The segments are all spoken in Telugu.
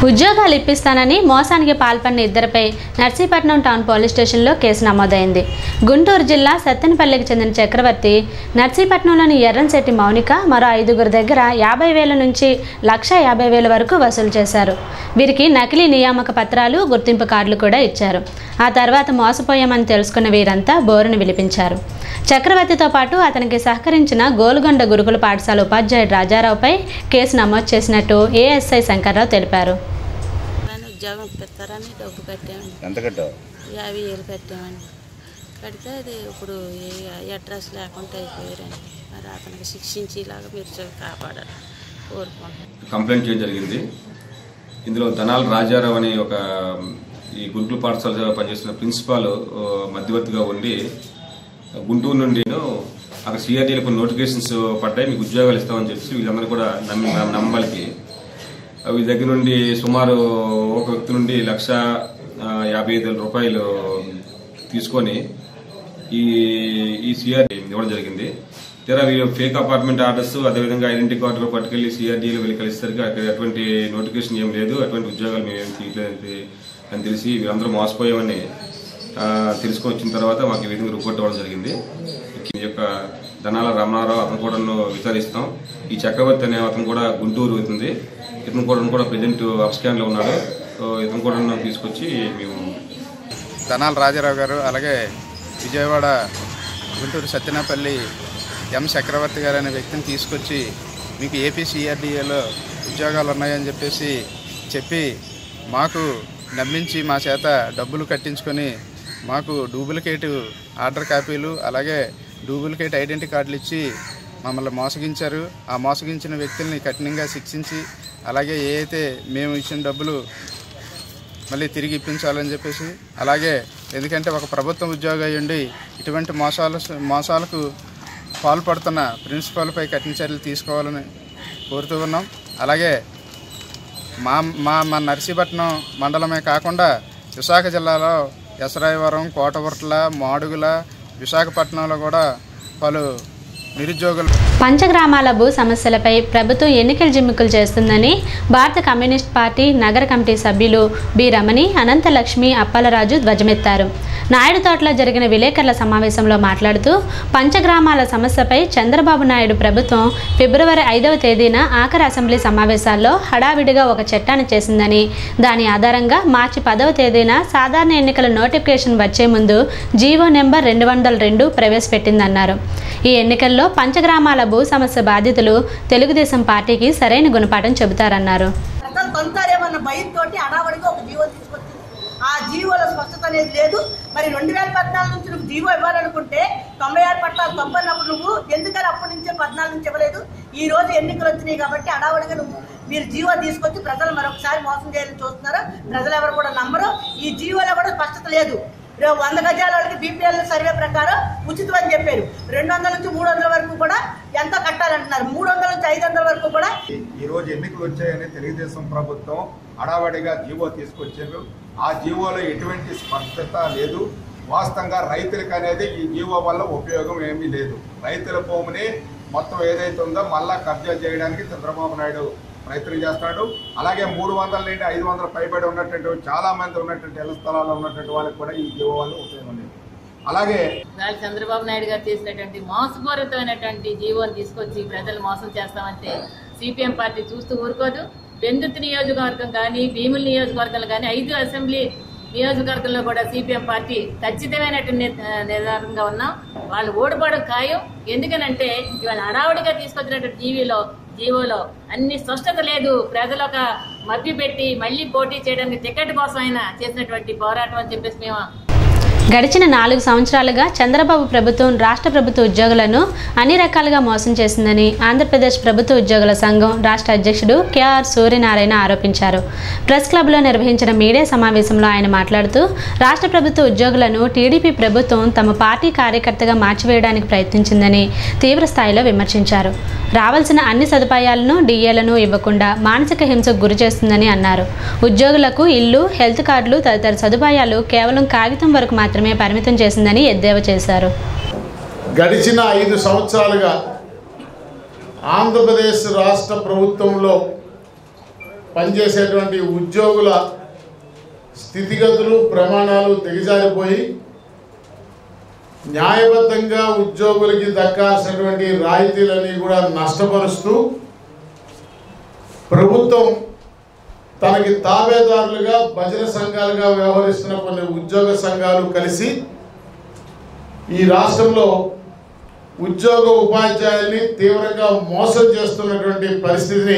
ఉద్యోగాలు ఇప్పిస్తానని మోసానికి పాల్పడిన ఇద్దరిపై నర్సీపట్నం టౌన్ పోలీస్ స్టేషన్లో కేసు నమోదైంది గుంటూరు జిల్లా సత్తెనపల్లికి చెందిన చక్రవర్తి నర్సీపట్నంలోని ఎర్రంశెట్టి మౌనిక మరో ఐదుగురు దగ్గర యాభై వేల నుంచి లక్ష యాభై వేల వరకు వసూలు చేశారు వీరికి నకిలీ నియామక పత్రాలు గుర్తింపు కార్డులు కూడా ఇచ్చారు ఆ తర్వాత మోసపోయామని తెలుసుకున్న వీరంతా బోరును విలిపించారు చక్రవర్తితో పాటు అతనికి సహకరించిన గోల్గొండ గురుకుల పాఠశాల ఉపాధ్యాయుడు రాజారావుపై కేసు నమోదు చేసినట్టు ఏఎస్ఐ శంకర్రావు తెలిపారు అని ఉద్యోగం ఇప్పిస్తారని డబ్బు కట్టామండి ఎంత కట్టావు యాభై వేలు కట్టామండి కడితే అది ఇప్పుడు ఏ అడ్రస్ లేకుండా అయిపోయారండి మరి అతనికి శిక్షించేలాగా మీరు చూ- కాపాడాలి కోరుకుంటున్నాను కంప్లైంట్ చేయడం జరిగింది ఇందులో ధనాల్ రాజారావు అనే ఒక ఈ గుంటూరు పాఠశాల పనిచేస్తున్న ప్రిన్సిపాల్ ఆ, మధ్యవర్తిగా ఉండి గుంటూరు నుండి అక్కడ సిఆర్డీలో కొన్ని నోటిఫికేషన్స్ పడ్డాయి మీకు ఉద్యోగాలు ఇస్తామని చెప్పి వీళ్ళందరూ కూడా నమ్మి నమ్మబలికి వీళ్ళ దగ్గర నుండి సుమారు ఒక వ్యక్తి నుండి లక్ష ఆ, యాభై ఐదు వేల రూపాయలు తీసుకొని ఈ ఈ సిఆర్డీ ఇవ్వడం జరిగింది తీరా వీళ్ళు ఫేక్ అపార్ట్మెంట్ ఆర్డర్స్ అదేవిధంగా ఐడెంటిటీ కార్డులు పట్టుకెళ్లి సిఆర్డీలో వెళ్ళి కలిసేసరికి అక్కడ ఎటువంటి నోటిఫికేషన్ ఏం లేదు అటువంటి ఉద్యోగాలు మేము ఏం తీయలేదు అని తెలిసి వీళ్ళందరూ మోసపోయామని ఆ, తెలుసుకొని వచ్చిన తర్వాత మాకు ఈ విధంగా రిపోర్ట్ ఇవ్వడం జరిగింది ఈ యొక్క ధనాల రమణారావు అతను కూడా విచారిస్తాం ఈ చక్రవర్తి అనే అతను కూడా గుంటూరు అవుతుంది ఇతను కూడా కూడా ప్రజెంట్ అప్స్కాన్ లో ఉన్నాడు సో ఇతను కూడా తీసుకొచ్చి మేము ధనాల రాజారావు గారు అలాగే విజయవాడ గుంటూరు సత్యనపల్లి ఎం చక్రవర్తి గారు అనే వ్యక్తిని తీసుకొచ్చి మీకు ఏపీ సిఆర్డిఏలో ఉద్యోగాలు ఉన్నాయని చెప్పేసి చెప్పి మాకు నమ్మించి మా చేత డబ్బులు కట్టించుకొని మాకు డూప్లికేట్ ఆర్డర్ కాపీలు అలాగే డూప్లికేట్ ఐడెంటిటీ కార్డులు ఇచ్చి మమ్మల్ని మోసగించారు ఆ మోసగించిన వ్యక్తుల్ని కఠినంగా శిక్షించి అలాగే ఏ అయితే మేము ఇచ్చిన డబ్బులు మళ్ళీ తిరిగి ఇప్పించాలని చెప్పేసి అలాగే ఎందుకంటే ఒక ప్రభుత్వ ఉద్యోగి అయి ఉండి ఇటువంటి మోసాలు మోసాలకు పాల్పడుతున్న ప్రిన్సిపాల్పై కఠిన చర్యలు తీసుకోవాలని కోరుతూ ఉన్నాం అలాగే మా మా మా నర్సీపట్నం మండలమే కాకుండా విశాఖ జిల్లాలో ఎసరాయవరం కోటగుర్ట్ల మాడుగుల విశాఖపట్నంలో కూడా పలు నిరుద్యోగులు పంచగ్రామాల భూ సమస్యలపై ప్రభుత్వం ఎన్నికల జిమ్మికులు చేస్తుందని భారత కమ్యూనిస్ట్ పార్టీ నగర కమిటీ సభ్యులు బి రమణి అనంతలక్ష్మి అప్పలరాజు ధ్వజమెత్తారు నాయుడు తోటలో జరిగిన విలేకరుల సమావేశంలో మాట్లాడుతూ పంచగ్రామాల సమస్యపై చంద్రబాబు నాయుడు ప్రభుత్వం ఫిబ్రవరి ఐదవ తేదీన ఆఖరి అసెంబ్లీ సమావేశాల్లో హడావిడిగా ఒక చట్టాన్ని చేసిందని దాని ఆధారంగా మార్చి పదవ తేదీన సాధారణ ఎన్నికల నోటిఫికేషన్ వచ్చే ముందు జీవో నెంబర్ రెండు వందల రెండు ప్రవేశపెట్టిందన్నారు ఈ ఎన్నికల్లో పంచగ్రామాల భూ సమస్య బాధితులు తెలుగుదేశం పార్టీకి సరైన గుణపాఠం చెబుతారన్నారు ప్రజలు కొంటారేమన్న భయంతో అడావడిగా ఒక జీవో తీసుకొచ్చింది ఆ జీవోలో స్పష్టత అనేది లేదు మరి రెండు వేల పద్నాలుగు నుంచి నువ్వు జీవో ఇవ్వాలనుకుంటే తొంభై ఆరు పట్టాలు తప్పన్నప్పుడు నువ్వు ఎందుకని అప్పటి నుంచే పద్నాలుగు నుంచి ఇవ్వలేదు ఈ రోజు ఎన్నికలు వచ్చినాయి కాబట్టి అడావడిగా నువ్వు మీరు జీవో తీసుకొచ్చి ప్రజలు మరొకసారి మోసం చేయాలని చూస్తున్నారు ప్రజలు ఎవరు కూడా నమ్మరు ఈ జీవోలో కూడా స్పష్టత లేదు రేపు వంద గజాల వాళ్ళకి బీపీఎల్ సర్వే ప్రకారం ఉచితం అని చెప్పారు రెండు వందల నుంచి మూడు వందల వరకు కూడా ఎంతో కట్టాలంటున్నారు మూడు వందల నుంచి ఐదు వందల వరకు కూడా ఈ రోజు ఎన్నికలు వచ్చాయని తెలుగుదేశం ప్రభుత్వం అడావడిగా జీవో తీసుకొచ్చారు ఆ జీవోలో ఎటువంటి స్పష్టత లేదు వాస్తవంగా రైతులకు అనేది ఈ జీవో వల్ల ఉపయోగం ఏమీ లేదు రైతుల భూమిని మొత్తం ఏదైతే ఉందో మళ్ళా కబ్జా చేయడానికి చంద్రబాబు నాయుడు ప్రయత్నం చేస్తున్నాడు అలాగే మూడు వందల నుండి ఐదు వందల పైబడి ఉన్నటువంటి చాలా మంది ఉన్నటువంటి ఇళ్ల స్థలాల్లో ఉన్నటువంటి వాళ్ళకి కూడా ఈ జీవో వల్ల ఉపయోగం లేదు అలాగే ఇవాళ చంద్రబాబు నాయుడు గారు చేసినటువంటి మోసపూరితమైనటువంటి జీవోని తీసుకొచ్చి ప్రజలు మోసం చేస్తామంటే సిపిఎం పార్టీ చూస్తూ ఊరుకోదు బెందుతు నియోజకవర్గం కానీ భీముల నియోజకవర్గాలు కానీ ఐదు అసెంబ్లీ నియోజకవర్గంలో కూడా సిపిఎం పార్టీ ఖచ్చితమైనటువంటి నిర్- నిర్ధారణగా ఉన్నాం వాళ్ళు ఓడిపోవడం ఖాయం ఎందుకనంటే ఇవాళ హడావుడిగా తీసుకొచ్చినటువంటి జీవీలో జీవోలో అన్ని స్పష్టత లేదు ప్రజలు ఒక మభ్య పెట్టి మళ్ళీ పోటీ చేయడానికి టికెట్ కోసం అయినా చేసినటువంటి పోరాటం అని చెప్పేసి మేము గడిచిన నాలుగు సంవత్సరాలుగా చంద్రబాబు ప్రభుత్వం రాష్ట్ర ప్రభుత్వ ఉద్యోగులను అన్ని రకాలుగా మోసం చేసిందని ఆంధ్రప్రదేశ్ ప్రభుత్వ ఉద్యోగుల సంఘం రాష్ట్ర అధ్యక్షుడు కెఆర్ సూర్యనారాయణ ఆరోపించారు ప్రెస్ క్లబ్లో నిర్వహించిన మీడియా సమావేశంలో ఆయన మాట్లాడుతూ రాష్ట్ర ప్రభుత్వ ఉద్యోగులను టీడీపీ ప్రభుత్వం తమ పార్టీ కార్యకర్తగా మార్చివేయడానికి ప్రయత్నించిందని తీవ్ర స్థాయిలో విమర్శించారు రావాల్సిన అన్ని సదుపాయాలను డిఏలను ఇవ్వకుండా మానసిక హింసకు గురి చేస్తుందని అన్నారు ఉద్యోగులకు ఇల్లు హెల్త్ కార్డులు తదితర సదుపాయాలు కేవలం కాగితం వరకు మాత్రమే పరిమితం చేసిందని ఎద్దేవా చేశారు గడిచిన ఐదు సంవత్సరాలుగా ఆంధ్రప్రదేశ్ రాష్ట్ర ప్రభుత్వంలో పనిచేసేటువంటి ఉద్యోగుల స్థితిగతులు ప్రమాణాలు దిగజారిపోయి న్యాయబద్ధంగా ఉద్యోగులకి దక్కాల్సినటువంటి రాయితీలన్నీ కూడా నష్టపరుస్తూ ప్రభుత్వం తనకి తాబేదారులుగా భజన సంఘాలుగా వ్యవహరిస్తున్న కొన్ని ఉద్యోగ సంఘాలు కలిసి ఈ రాష్ట్రంలో ఉద్యోగ ఉపాధ్యాయుల్ని తీవ్రంగా మోసం చేస్తున్నటువంటి పరిస్థితిని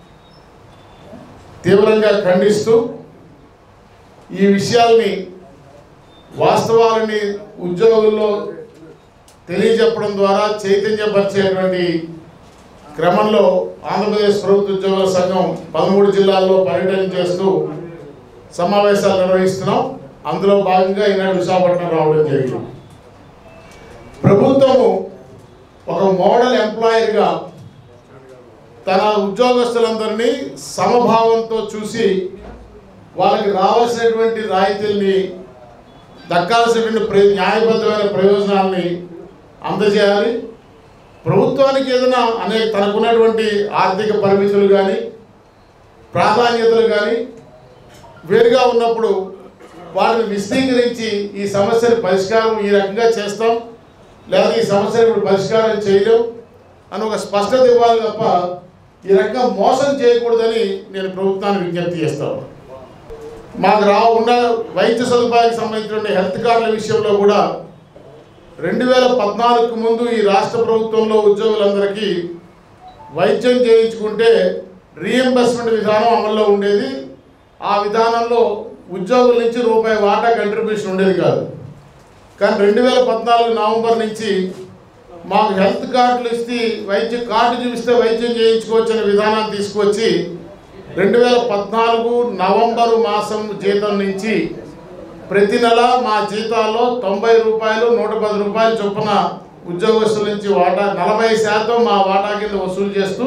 తీవ్రంగా ఖండిస్తూ ఈ విషయాల్ని వాస్తవాలని ఉద్యోగుల్లో తెలియజెప్పడం ద్వారా చైతన్యపరిచేటువంటి క్రమంలో ఆంధ్రప్రదేశ్ ప్రభుత్వ ఉద్యోగుల సంఘం పదమూడు జిల్లాల్లో పర్యటన చేస్తూ సమావేశాలు నిర్వహిస్తున్నాం అందులో భాగంగా ఈనాడు విశాఖపట్నం రావడం జరిగింది ప్రభుత్వము ఒక మోడల్ ఎంప్లాయర్గా తన ఉద్యోగస్తులందరినీ సమభావంతో చూసి వాళ్ళకి రావాల్సినటువంటి రాయితీల్ని దక్కాల్సినటువంటి ప్ర న్యాయబద్ధమైన ప్రయోజనాల్ని అందజేయాలి ప్రభుత్వానికి ఏదైనా అనేక తనకున్నటువంటి ఆర్థిక పరిమితులు కానీ ప్రాధాన్యతలు కానీ వేరుగా ఉన్నప్పుడు వాటిని విశదీకరించి ఈ సమస్యని పరిష్కారం ఈ రకంగా చేస్తాం లేదా ఈ సమస్యను ఇప్పుడు పరిష్కారం చేయలేం అని ఒక స్పష్టత ఇవ్వాలి తప్ప ఈ రకంగా మోసం చేయకూడదని నేను ప్రభుత్వాన్ని విజ్ఞప్తి చేస్తాను మాకు రా ఉన్న వైద్య సదుపాయానికి సంబంధించిన హెల్త్ కార్డుల విషయంలో కూడా రెండు వేల పద్నాలుగుకు ముందు ఈ రాష్ట్ర ప్రభుత్వంలో ఉద్యోగులందరికీ వైద్యం చేయించుకుంటే రీఎంబర్స్మెంట్ విధానం అమల్లో ఉండేది ఆ విధానంలో ఉద్యోగుల నుంచి రూపాయి వాటా కంట్రిబ్యూషన్ ఉండేది కాదు కానీ రెండు వేల పద్నాలుగు నవంబర్ నుంచి మాకు హెల్త్ కార్డులు ఇస్తే వైద్య కార్డు చూపిస్తే వైద్యం చేయించుకోవచ్చు అనే విధానాన్ని తీసుకొచ్చి రెండు వేల పద్నాలుగు నవంబరు మాసం జీతం నుంచి ప్రతి నెల మా జీతాల్లో తొంభై రూపాయలు నూట పది రూపాయలు చొప్పున ఉద్యోగస్తుల నుంచి వాటా నలభై శాతం మా వాటా కింద వసూలు చేస్తూ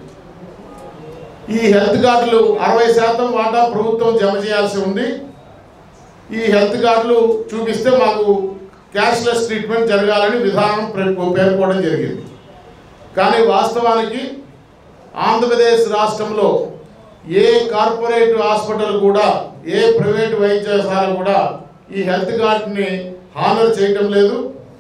ఈ హెల్త్ కార్డులు అరవై శాతం వాటా ప్రభుత్వం జమ చేయాల్సి ఉంది ఈ హెల్త్ కార్డులు చూపిస్తే మాకు క్యాష్లెస్ ట్రీట్మెంట్ జరగాలని విధానం పేర్కొ- పేర్కోవడం జరిగింది కానీ వాస్తవానికి ఆంధ్రప్రదేశ్ రాష్ట్రంలో ఏ కార్పొరేట్ హాస్పిటల్ కూడా ఏ ప్రైవేట్ వైద్యశాల కూడా ఈ హెల్త్ కార్డుని హానర్ చేయటం లేదు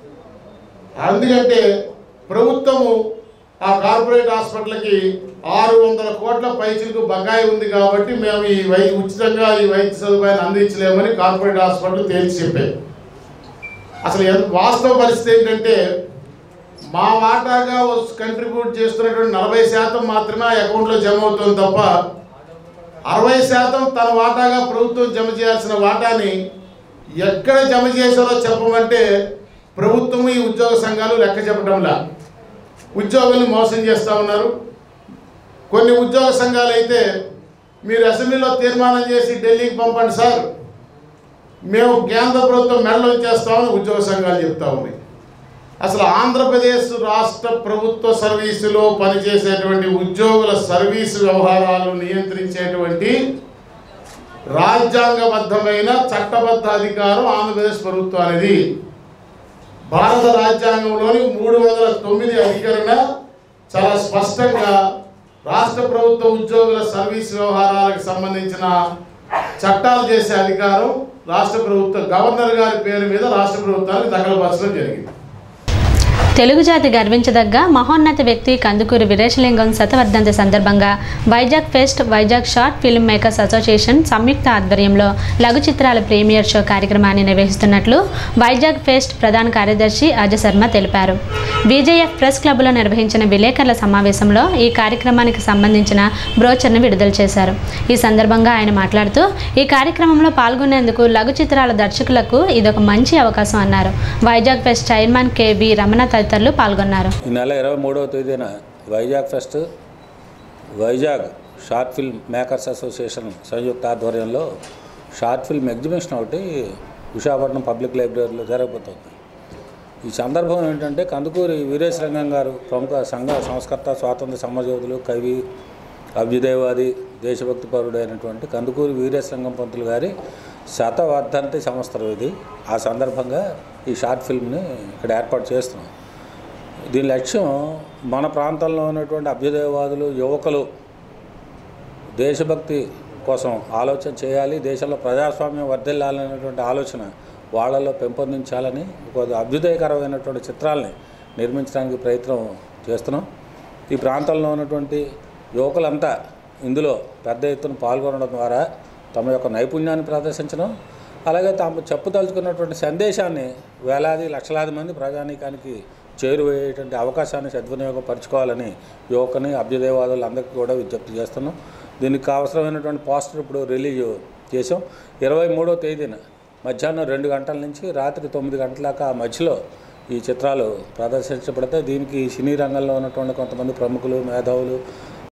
ఎందుకంటే ప్రభుత్వము ఆ కార్పొరేట్ హాస్పిటల్కి ఆరు వందల కోట్ల పైచులకు బకాయి ఉంది కాబట్టి మేము ఈ వై ఉచితంగా ఈ వైద్య సదుపాయాన్ని అందించలేమని కార్పొరేట్ హాస్పిటల్ తేల్చి చెప్పాయి అసలు ఎంత- వాస్తవ పరిస్థితి ఏంటంటే మా వాటాగా కంట్రిబ్యూట్ చేస్తున్నటువంటి నలభై శాతం మాత్రమే ఆ అకౌంట్లో జమ అవుతుంది తప్ప అరవై శాతం తన వాటాగా ప్రభుత్వం జమ చేయాల్సిన వాటాని ఎక్కడ జమ చేశారో చెప్పమంటే ప్రభుత్వం ఈ ఉద్యోగ సంఘాలు లెక్క చెప్పడంలా ఉద్యోగుల్ని మోసం చేస్తూ ఉన్నారు కొన్ని ఉద్యోగ సంఘాలు అయితే మీరు అసెంబ్లీలో తీర్మానం చేసి ఢిల్లీకి పంపండి సార్ మేము కేంద్ర ప్రభుత్వం మెడలో చేస్తామని ఉద్యోగ సంఘాలు చెప్తా ఉన్నాయి అసలు ఆంధ్రప్రదేశ్ రాష్ట్ర ప్రభుత్వ సర్వీసులో పనిచేసేటువంటి ఉద్యోగుల సర్వీసు వ్యవహారాలు నియంత్రించేటువంటి రాజ్యాంగబద్ధమైన చట్టబద్ధ అధికారం ఆంధ్రప్రదేశ్ ప్రభుత్వానిది భారత రాజ్యాంగంలోని మూడు వందల తొమ్మిది అధికరణ చాలా స్పష్టంగా రాష్ట్ర ప్రభుత్వ ఉద్యోగుల సర్వీస్ వ్యవహారాలకు సంబంధించిన చట్టాలు చేసే అధికారం రాష్ట్ర ప్రభుత్వ గవర్నర్ గారి పేరు మీద రాష్ట్ర ప్రభుత్వానికి దఖలుపరచడం జరిగింది తెలుగు జాతి గర్వించదగ్గ మహోన్నత వ్యక్తి కందుకూరి వీరేశలింగం శతవర్ధంతి సందర్భంగా Vizag fest Vizag short film makers association సంయుక్త ఆధ్వర్యంలో లఘు చిత్రాల ప్రీమియర్ షో కార్యక్రమాన్ని నిర్వహిస్తున్నట్లు వైజాగ్ ఫెస్ట్ ప్రధాన కార్యదర్శి అజయ్ శర్మ తెలిపారు బీజేఎఫ్ ప్రెస్ క్లబ్లో నిర్వహించిన విలేకరుల సమావేశంలో ఈ కార్యక్రమానికి సంబంధించిన బ్రోచర్ను విడుదల చేశారు ఈ సందర్భంగా ఆయన మాట్లాడుతూ ఈ కార్యక్రమంలో పాల్గొనేందుకు లఘు చిత్రాల దర్శకులకు ఇదొక మంచి అవకాశం అన్నారు Vizag fest chairman K V Ramana తదితరులు పాల్గొన్నారు ఈ నెల ఇరవై మూడవ తేదీన Vizag fest Vizag short film makers association సంయుక్త ఆధ్వర్యంలో షార్ట్ ఫిల్మ్ ఎగ్జిబిషన్ ఒకటి విశాఖపట్నం పబ్లిక్ లైబ్రరీలో జరగబోతోంది ఈ సందర్భం ఏంటంటే కందుకూరి వీరేశలింగం గారు ప్రముఖ సంఘ సంస్కర్త స్వాతంత్ర సమరయోధులు కవి అభ్యుదయవాది దేశభక్తి పరుడు అయినటువంటి కందుకూరి వీరేశలింగం పంతులు గారి శతవర్ధంతి సంవత్సరం ఇది ఆ సందర్భంగా ఈ షార్ట్ ఫిల్మ్ని ఇక్కడ ఏర్పాటు చేస్తున్నాం దీని లక్ష్యం మన ప్రాంతంలో ఉన్నటువంటి అభ్యుదయవాదులు యువకులు దేశభక్తి కోసం ఆలోచన చేయాలి దేశంలో ప్రజాస్వామ్యం వర్ధిల్లాలనేటువంటి ఆలోచన వాళ్ళలో పెంపొందించాలని ఒక అభ్యుదయకరమైనటువంటి చిత్రాల్ని నిర్మించడానికి ప్రయత్నం చేస్తున్నాం ఈ ప్రాంతంలో ఉన్నటువంటి యువకులంతా ఇందులో పెద్ద ఎత్తున పాల్గొనడం ద్వారా తమ యొక్క నైపుణ్యాన్ని ప్రదర్శించడం అలాగే తాము చెప్పదలుచుకున్నటువంటి సందేశాన్ని వేలాది లక్షలాది మంది ప్రజానీకానికి చేరువయ్యేటువంటి అవకాశాన్ని సద్వినియోగపరచుకోవాలని యువకుని అభ్యుదయవాదులందరికీ కూడా విజ్ఞప్తి చేస్తున్నాం దీనికి అవసరమైనటువంటి పోస్టర్ ఇప్పుడు రిలీజ్ చేసాం ఇరవై మూడో తేదీన మధ్యాహ్నం రెండు గంటల నుంచి రాత్రి తొమ్మిది గంటల దాకా ఆ మధ్యలో ఈ చిత్రాలు ప్రదర్శించబడతాయి దీనికి సినీ రంగంలో ఉన్నటువంటి కొంతమంది ప్రముఖులు మేధావులు